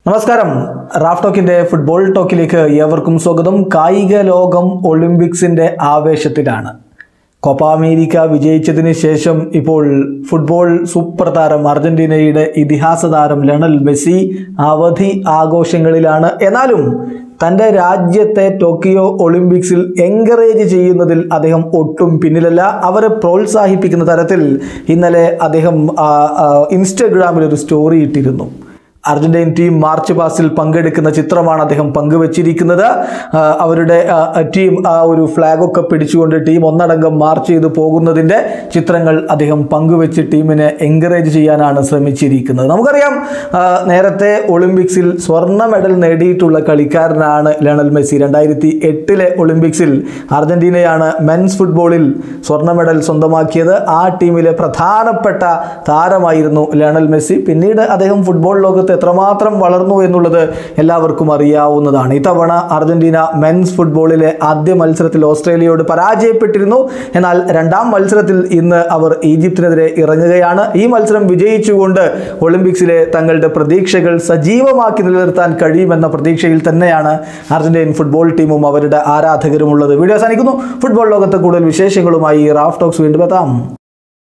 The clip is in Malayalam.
നമസ്കാരം റാഫ് ടോക്കിന്റെ ഫുട്ബോൾ ടോക്കിലേക്ക് ഏവർക്കും സ്വാഗതം കായിക ലോകം ഒളിമ്പിക്സിന്റെ ആവേശത്തിലാണ് കോപ്പ അമേരിക്ക വിജയിച്ചതിന് ശേഷം ഇപ്പോൾ ഫുട്ബോൾ സൂപ്പർ താരം അർജന്റീനയുടെ ഇതിഹാസ താരം ലണൽ മെസ്സി അവധി ആഘോഷങ്ങളിലാണ് എന്നാലും തൻ്റെ രാജ്യത്തെ ടോക്കിയോ ഒളിമ്പിക്സിൽ എൻകറേജ് ചെയ്യുന്നതിൽ അദ്ദേഹം ഒട്ടും പിന്നിലല്ല അവരെ പ്രോത്സാഹിപ്പിക്കുന്ന തരത്തിൽ ഇന്നലെ അദ്ദേഹം ആ, ആ, ഇൻസ്റ്റഗ്രാമിൽ ഒരു സ്റ്റോറി ഇട്ടിരുന്നു അർജന്റീൻ ടീം മാർച്ച് പാസ്റ്റിൽ പങ്കെടുക്കുന്ന ചിത്രമാണ് അദ്ദേഹം പങ്കുവച്ചിരിക്കുന്നത് ആ, അവരുടെ ആ, ടീം ആ ഒരു ഫ്ലാഗൊക്കെ പിടിച്ചുകൊണ്ട് ടീം ഒന്നടങ്കം മാർച്ച് ചെയ്ത് പോകുന്നതിൻ്റെ ചിത്രങ്ങൾ അദ്ദേഹം പങ്കുവെച്ച് ടീമിനെ എൻകറേജ് ചെയ്യാനാണ് ശ്രമിച്ചിരിക്കുന്നത് നമുക്കറിയാം ആ, നേരത്തെ ഒളിമ്പിക്സിൽ സ്വർണ്ണ മെഡൽ നേടിയിട്ടുള്ള കളിക്കാരനാണ് ലണൽ മെസ്സി രണ്ടായിരത്തി എട്ടിലെ ഒളിമ്പിക്സിൽ അർജന്റീനയാണ് മെൻസ് ഫുട്ബോളിൽ സ്വർണ്ണ മെഡൽ സ്വന്തമാക്കിയത് ആ ടീമിലെ പ്രധാനപ്പെട്ട താരമായിരുന്നു ലയണൽ മെസ്സി പിന്നീട് അദ്ദേഹം ഫുട്ബോൾ ലോകത്ത് എത്രമാത്രം വളർന്നു എന്നുള്ളത് എല്ലാവർക്കും അറിയാവുന്നതാണ് ഇത്തവണ അർജന്റീന മെൻസ് ഫുട്ബോളിലെ ആദ്യ മത്സരത്തിൽ ഓസ്ട്രേലിയയോട് പരാജയപ്പെട്ടിരുന്നു എന്നാൽ രണ്ടാം മത്സരത്തിൽ ഇന്ന് അവർ ഈജിപ്തിനെതിരെ ഇറങ്ങുകയാണ് ഈ മത്സരം വിജയിച്ചുകൊണ്ട് ഒളിമ്പിക്സിലെ തങ്ങളുടെ പ്രതീക്ഷകൾ സജീവമാക്കി നിലനിർത്താൻ കഴിയുമെന്ന പ്രതീക്ഷയിൽ തന്നെയാണ് അർജന്റീൻ ഫുട്ബോൾ ടീമും അവരുടെ ആരാധകരും ഉള്ളത് വീഡിയോ അവസാനിക്കുന്നു ഫുട്ബോൾ ലോകത്തെ കൂടുതൽ വിശേഷങ്ങളുമായി റാഫ് ടോക്സ് വീണ്ടും എത്താം